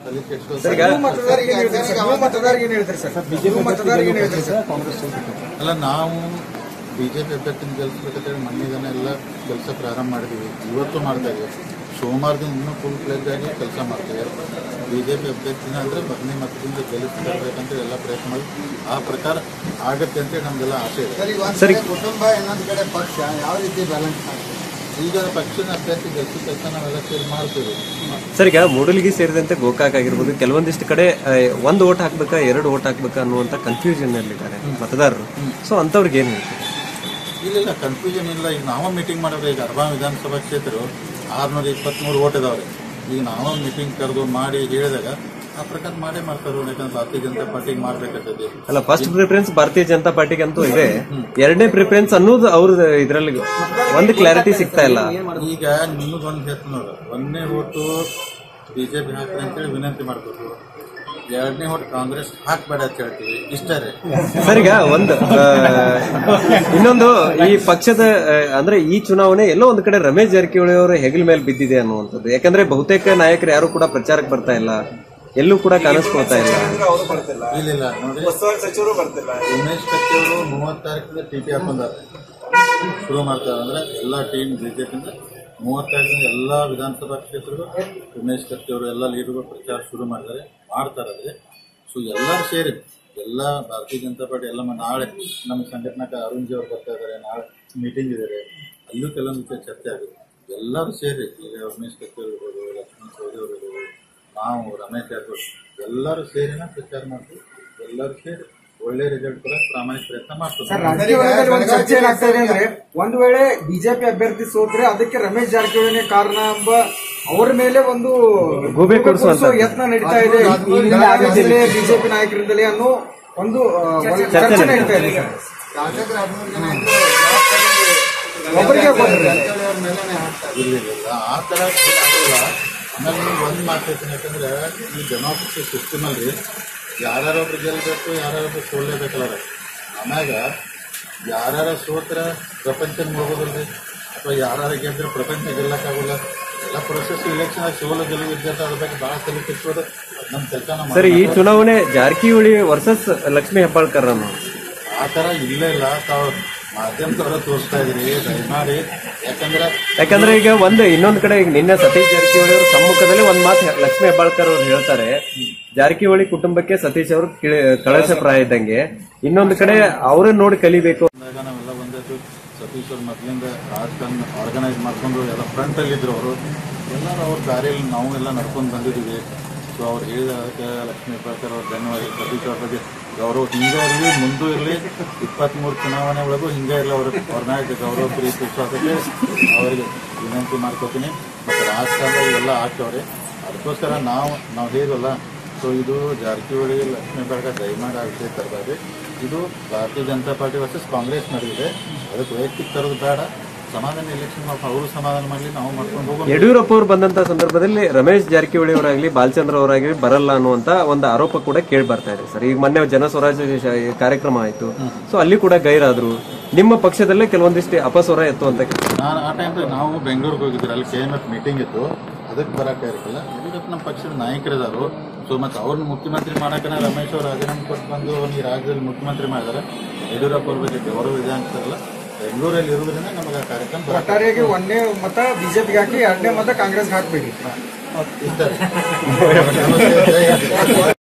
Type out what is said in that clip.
ತಲೆ ಕೆಡ್ಸ್ಕೊಳ್ತಾರೆ. ಸರ್, ಯುವ ಮತದಾರರಿಗೆ ಏನ್ ಹೇಳ್ತೀರಿ ಸರ್? ಯುವ ಮತದಾರರಿಗೆ ಏನ್ ಹೇಳ್ತೀರಿ ಸರ್ ಯುವ ಮತದಾರರಿಗೆ ಏನ್ ಹೇಳ್ತೀರಿ ಸರ್ ಅಲ್ಲ ನಾವು ಬಿಜೆಪಿ ಅಭ್ಯರ್ಥಿನ ಗೆಲ್ಲಿಸ್ಬೇಕಂತೇಳಿ ಮೊನ್ನೆದನ್ನ ಎಲ್ಲ ಕೆಲಸ ಪ್ರಾರಂಭ ಮಾಡಿದೀವಿ ಇವತ್ತು ಮಾಡ್ತಾ ಇದೀವಿ ಸೋಮವಾರದಿಂದ ಇನ್ನೂ ಫುಲ್ ಫ್ಲೆಜ್ ಆಗಿ ಕೆಲಸ ಮಾಡ್ತೀವಿ ಬಿಜೆಪಿ ಅಭ್ಯರ್ಥಿನ ಅಂದ್ರೆ ಬದನೆ ಮತದಿಂದ ಗೆಲ್ಲಿಸ್ಬೇಕಂತ ಎಲ್ಲ ಪ್ರಯತ್ನ ಮಾಡಿ ಆ ಪ್ರಕಾರ ಆಗತ್ತೆ ಅಂತೇಳಿ ನಮ್ಗೆಲ್ಲ ಆಸೆ ಇದೆ ಸರಿ ಒಂದ್ ಸರಿ. ಕಡೆ ಕುಟುಂಬ ಇನ್ನೊಂದ್ ಕಡೆ ಪಕ್ಷ ಯಾವ ರೀತಿ ಬ್ಯಾಲೆನ್ಸ್ ಮಾಡ್ತೀವಿ ಈಗ ಪಕ್ಷದ ಅಭ್ಯರ್ಥಿ ಗೆಲ್ಸೋ ಕೆಲಸ ನಾವೆಲ್ಲ ಸೇರಿ ಮಾಡ್ತೀವಿ ಸರ್ ಈಗ ಮೂಡಲ್ಗಿ ಸೇರಿದಂತೆ ಗೋಕಾಕ್ ಆಗಿರ್ಬೋದು ಕೆಲವೊಂದಿಷ್ಟು ಕಡೆ ಆ, ಒಂದ್ ಓಟ್ ಹಾಕ್ಬೇಕಾ ಎರಡು ಓಟ್ ಹಾಕ್ಬೇಕಾ ಅನ್ನುವಂತ ಕನ್ಫ್ಯೂಷನ್ ಅಲ್ಲಿದ್ದಾರೆ ಮತದಾರರು ಸೊ ಅಂತವ್ರಿಗೆ ಏನ್ ಹೇಳ್ತೀರಿ ಇಲ್ಲ ಇಲ್ಲ ಕನ್ಫ್ಯೂಷನ್ ಇಲ್ಲ ಈಗ ನಾವ ಮೀಟಿಂಗ್ ಮಾಡಿದ್ರೆ ಈಗ ಅರ್ಬಾ ವಿಧಾನಸಭಾ ಕ್ಷೇತ್ರ ಆರ್ನೂರ ಇಪ್ಪತ್ಮೂರು ಓಟ್ ಇದಾವ್ರಿ ಈಗ ನಾವ ಮೀಟಿಂಗ್ ಕರೆದು ಮಾಡಿ ಹೇಳಿದಾಗ ಆ ಪ್ರಕಾರ ಮಾಡೇ ಮಾಡ್ತಾರೆ ಯಾಕಂದ್ರೆ ಭಾರತೀಯ ಜನತಾ ಪಾರ್ಟಿಗೆ ಮಾಡ್ಬೇಕಾಗ್ತದೆ ಅಲ್ಲ ಫಸ್ಟ್ ಪ್ರಿಫರೆನ್ಸ್ ಭಾರತೀಯ ಜನತಾ ಪಾರ್ಟಿಗೆ ಅಂತೂ ಇದೆ ಎರಡನೇ ಪ್ರಿಫರೆನ್ಸ್ ಅನ್ನೋದು ಅವ್ರ ಇದ್ರಲ್ಲಿ ಒಂದು ಕ್ಲಾರಿಟಿ ಸಿಗ್ತಾ ಇಲ್ಲ ಈಗ ನಿಮಗೊಂದು ಹೇಳ್ತೀನಿ ನೋಡು ಒಂದನೇ ಓಟು ಬಿಜೆಪಿ ಹಾಕ್ರಿ ಅಂತೇಳಿ ವಿನಂತಿ ಮಾಡ್ಬೇಕು ಎರಡನೇ ಓಟ್ ಕಾಂಗ್ರೆಸ್ ಹಾಕ್ಬೇಡ ಅಂತ ಹೇಳ್ತೀವಿ ಇಷ್ಟೇ ರೀ ಸರ್ ಈಗ ಒಂದು ಆ, ಇನ್ನೊಂದು ಈ ಪಕ್ಷದ ಆ, ಅಂದ್ರೆ ಈ ಚುನಾವಣೆ ಎಲ್ಲೋ ಒಂದು ಕಡೆ ರಮೇಶ್ ಜಾರಕಿಹೊಳಿ ಅವರ ಹೆಗಲ ಮೇಲೆ ಬಿದ್ದಿದೆ ಅನ್ನುವಂಥದ್ದು ಯಾಕಂದ್ರೆ ಬಹುತೇಕ ನಾಯಕರು ಯಾರು ಕೂಡ ಪ್ರಚಾರಕ್ಕೆ ಬರ್ತಾ ಇಲ್ಲ ಎಲ್ಲೂ ಕೂಡ ಕಾಣಿಸ್ಕೊಳ್ತಾ ಇಲ್ಲ ಇಲ್ಲ ಇಲ್ಲ ನೋಡಿ ಉಮೇಶ್ ಕತ್ತಿ ಅವರು ಮೂವತ್ತು ತಾರೀಕಿಂದ ಟಿ ಟಿ ಹಾಕೊಂಡಾರ ಶುರು ಮಾಡ್ತಾರೆ ಅಂದ್ರೆ ಎಲ್ಲ ಟೀಮ್ ಬಿಜೆಪಿಯಿಂದ ಮೂವತ್ತು ತಾರೀಕಿಂದ ಎಲ್ಲ ವಿಧಾನಸಭಾ ಕ್ಷೇತ್ರಗಳು ಉಮೇಶ್ ಕತ್ತಿ ಅವರು ಎಲ್ಲ ಲೀಡರ್ಗಳು ಪ್ರಚಾರ ಶುರು ಮಾಡಿದ್ದಾರೆ ಮಾಡ್ತಾರೆ ಅದೇ ಸೊ ಎಲ್ಲರೂ ಸೇರಿ ಎಲ್ಲ ಭಾರತೀಯ ಜನತಾ ಪಾರ್ಟಿ ಎಲ್ಲ ಮ- ನಾಳೆ ನಮ್ಮ ಸಂಘಟನಾಕ ಅರುಣ್ ಜಿ ಅವರು ಬರ್ತಾ ಇದ್ದಾರೆ ನಾಳೆ ಮೀಟಿಂಗ್ ಇದ್ದಾರೆ ಅಲ್ಲೂ ಕೆಲವೊಂದು ವಿಷಯ ಚರ್ಚೆ ಆಗಿದೆ ಎಲ್ಲರೂ ಸೇರಿ ಈಗ ಉಮೇಶ್ ಕತ್ತಿ ಅವರು ಇರ್ಬೋದು ಲಕ್ಷ್ಮಣ್ ಸವದಿ ಅವರು ಇರ್ಬೋದು ನಾವು ರಮೇಶ್ ಜಾರಕಿಹೊಳಿ ಎಲ್ಲರೂ ಸೇರಿನ ಪ್ರಚಾರ ಮಾಡ್ತೀವಿ ಎಲ್ಲರೂ ಸೇರಿ ಒಳ್ಳೆ ರಿಸಲ್ಟ್ ಕೂಡ ಪ್ರಾಮಾಣಿಕ ಪ್ರಯತ್ನ ಮಾಡ್ತೀವಿ ಸರ್ ರಾಜಕೀಯದಲ್ಲಿ ಒಂದು ಚರ್ಚೆ ಏನಾಗ್ತಾ ಇದೆ ಅಂದ್ರೆ ಒಂದ್ ವೇಳೆ ಬಿಜೆಪಿ ಅಭ್ಯರ್ಥಿ ಸೋತ್ರೆ ಅದಕ್ಕೆ ರಮೇಶ್ ಜಾರಕಿಹೊಳಿನೇ ಕಾರಣ ಎಂಬ ಅವರ ಮೇಲೆ ಒಂದು ಗೂಬೆ ಕೂರಿಸುವಂತ. ಕೂರಿಸುವ ಯತ್ನ ನಡೀತಾ ಇದೆ ಬಿಜೆಪಿ ನಾಯಕರಿಂದಲೇ ಅನ್ನೋ ಒಂದು ಆ, ಒಂದು ಚರ್ಚೆ ಚರ್ಚೆ ನಡೀತಾ ನಡೀತಾ ಇದೆ ಸರ್ ಶಾಸಕರು ಹದಿಮೂರು ಜನ ಇದ್ರು ಜವಾಬ್ದಾರಿ ಒಬ್ಬರಿಗೆ ಕೊಡ್ತಾರೆ. ಜಾರಕಿಹೊಳಿ ಅವ್ರ ಮೇಲೆನೆ ಹಾಕ್ತಾರೆ ಇಲ್ಲ ಇಲ್ಲ ಆ ಥರ ಆಗೋಲ್ಲ ಆಮೇಲೆ ನೀವು ಒಂದು ಮಾತೈತೀನಿ ಯಾಕಂದ್ರೆ ಈ ಡೆಮೋಕ್ರಸಿ ಸಿಸ್ಟಮಲ್ಲಿ ಯಾರ್ಯಾರೊಬ್ರು ಗೆಲ್ಲಬೇಕು ಯಾರ್ಯಾರೊಬ್ರು ಸೋಲ್ಲೇಬೇಕಲ್ಲ ರೀ. ಆಮ್ಯಾಗ ಯಾರ್ಯಾರ ಸೋತ್ರ ಪ್ರಪಂಚ ಮುಳುಗೋದಿಲ್ರಿ ಅಥವಾ ಯಾರ್ಯಾರ ಗೆದ್ರೆ ಪ್ರಪಂಚ ಗೆಲ್ಲಕ್ಕಾಗಲ್ಲ ಎಲ್ಲ ಪ್ರೊಸೆಸ್ ಇಲೆಕ್ಷನ್ ಆಗಿ ಸೋಲು ಗೆಲುವು ಇದ್ದಂತ ಅದ್ರ ಬಗ್ಗೆ ಭಾಳ ತಲೆ ಕೆಡಿಸೋದು ನಮ್ಮ ಕೆಲಸ ಸರ್ ಈ ಚುನಾವಣೆ ಜಾರಕಿಹೊಳಿ ವರ್ಸಸ್ ಲಕ್ಷ್ಮೀ ಹೆಬ್ಬಾಳ್ಕರ್ ಅನ್ನೋ ಆ ಥರ ಇಲ್ಲೇ ಇಲ್ಲ ತಾವು ಮಾಧ್ಯಮದವರ ತೋರಿಸ್ತಾ ಇದ್ರಿ ದಯಮಾಡಿ ಯಾಕಂದ್ರೆ ಯಾಕಂದ್ರೆ ಈಗ ಒಂದು ಇನ್ನೊಂದು ಕಡೆ ಈಗ ನಿನ್ನೆ ಸತೀಶ್ ಜಾರಕಿಹೊಳಿ ಅವರ ಸಮ್ಮುಖದಲ್ಲಿ ಒಂದ್ ಮಾತು ಹೆ- ಲಕ್ಷ್ಮೀ ಹೆಬ್ಬಾಳ್ಕರ್ ಅವರು ಹೇಳ್ತಾರೆ ಜಾರಕಿಹೊಳಿ ಕುಟುಂಬಕ್ಕೆ ಸತೀಶ್ ಅವರು ಕಳಸ ಪ್ರಾಯ ಇದ್ದಂಗೆ ಇನ್ನೊಂದು ಕಡೆ ಅವ್ರನ್ನ ನೋಡಿ ಕಲಿಬೇಕು ಅಂದಾಗ ನಾವೆಲ್ಲ ಬಂದದ್ದು ಸತೀಶ್ ಅವ್ರ ಮೊದಲಿಂದ ರಾಜಕಾರಣ ಆರ್ಗನೈಸ್ ಮಾಡ್ಕೊಂಡು ಎಲ್ಲ ಫ್ರಂಟ್ ಅಲ್ಲಿ ಇದ್ರು ಅವರು ಎಲ್ಲರೂ ಅವ್ರ ದಾರಿಯಲ್ಲಿ ನಾವು ಎಲ್ಲ ನಡ್ಕೊಂಡು ಬಂದಿದ್ದೀವಿ ಸೊ ಅವ್ರು ಹೇಳಿದ ಅದಕ್ಕೆ ಲಕ್ಷ್ಮೀ ಹೆಬ್ಬಾಳ್ಕರ್ ಅವ್ರ ಧನ್ಯವಾದ ಸತೀಶ್ ಅವ್ರ ಬಗ್ಗೆ ಗೌರವ ಹಿಂಗೆ ಇರಲಿ ಮುಂದೂ ಇರಲಿ ಇಪ್ಪತ್ತ್ಮೂರು ಚುನಾವಣೆ ಒಳಗೂ ಹಿಂಗೆ ಇರಲಿ ಅವ್ರ ಅವ್ರ ಮ್ಯಾಗ ಗೌರವ ಪ್ರೀತಿ ವಿಶ್ವಾಸಕ್ಕೆ ಅವರಿಗೆ ವಿನಂತಿ ಮಾಡ್ಕೋತೀನಿ ಮತ್ತು ರಾಜಕಾರಣದಲ್ಲಿ ಇವೆಲ್ಲ ಆಗ್ತವ್ರೆ ಅದಕ್ಕೋಸ್ಕರ ನಾವು ನಾವು ಹೇಳಿದ್ವಲ್ಲ ಸೊ ಇದು ಜಾರಕಿಹೊಳಿ ಲಕ್ಷ್ಮೀ ಹೆಬ್ಬಾಳ್ಕರ್ ದಯಮಾಡಿ ಆ ವಿಷಯ ತರಬಾರ್ದು ಇದು ಭಾರತೀಯ ಜನತಾ ಪಾರ್ಟಿ ವರ್ಸಸ್ ಕಾಂಗ್ರೆಸ್ ನಡೆದಿದೆ ಅದಕ್ಕೆ ವೈಯಕ್ತಿಕ ತರೋದು ಬೇಡ ಸಮಾಧಾನ ಎಲೆಕ್ಷನ್ ಅವರು ಸಮಾಧಾನ ಮಾಡಲಿ ನಾವು ಮಾಡ್ಕೊಂಡು ಹೋಗೋಣ ಯಡಿಯೂರಪ್ಪ ಅವರು ಬಂದಂತ ಸಂದರ್ಭದಲ್ಲಿ ರಮೇಶ್ ಜಾರಕಿಹೊಳಿ ಅವರಾಗ್ಲಿ ಬಾಲಚಂದ್ರ ಅವರಾಗ್ಲಿ ಬರಲ್ಲ ಅನ್ನುವಂತ ಒಂದು ಆರೋಪ ಕೂಡ ಕೇಳಿ ಬರ್ತಾ ಇದೆ ಸರ್ ಈಗ ಮೊನ್ನೆ ಜನ ಸ್ವರಾಜ್ಯ ಶ- ಕಾರ್ಯಕ್ರಮ ಆಯ್ತು ಸೊ ಅಲ್ಲಿ ಕೂಡ ಗೈರಾದ್ರು ನಿಮ್ಮ ಪಕ್ಷದಲ್ಲೇ ಕೆಲವೊಂದಿಷ್ಟು ಅಪಸ್ವರ ಎತ್ತು ಅಂತ ನಾನು ಆ ಟೈಮ್ ನಾವು ಬೆಂಗಳೂರಿಗೆ ಹೋಗಿದ್ರು ಅಲ್ಲಿ ಕೆ ಎಮ್ ಎಫ್ ಮೀಟಿಂಗ್ ಇತ್ತು ಅದಕ್ಕೆ ಬರಕ್ಕೆ ಇರಲಿಲ್ಲ ಯಡಿಯೂರಪ್ಪ ನಮ್ಮ ಪಕ್ಷದ ನಾಯಕರಿದಾರು ಸೊ ಮತ್ತೆ ಅವ್ರನ್ನ ಮುಖ್ಯಮಂತ್ರಿ ಮಾಡಕ್ಕೆ ರಮೇಶ್ ಅವರು ರಾಜೀನಾಮೆ ಕೊಟ್ಟು ಬಂದು ಈ ರಾಜ್ಯದಲ್ಲಿ ಮುಖ್ಯಮಂತ್ರಿ ಮಾಡಿದಾರೆ ಯಡಿಯೂರಪ್ಪ ಅವ್ರ ಬಗ್ಗೆ ಗೌರವ ಇದೆ ಅಂತಾರಲ್ಲ ಬೆಂಗಳೂರಲ್ಲಿ ಇರೋದ್ರಿಂದ ನಮಗೆ ಆ ಕಾರ್ಯಕ್ರಮ ಬರಕ್ಕೆ ಒಟ್ಟಾರೆಯಾಗಿ ಒಂದನೇ ಮತ ಬಿಜೆಪಿಗೆ ಹಾಕಿ ಎರಡನೇ ಮತ ಕಾಂಗ್ರೆಸ್ಗೆ ಹಾಕ್ಬೇಡಿ ಇದ್ದಾರೆ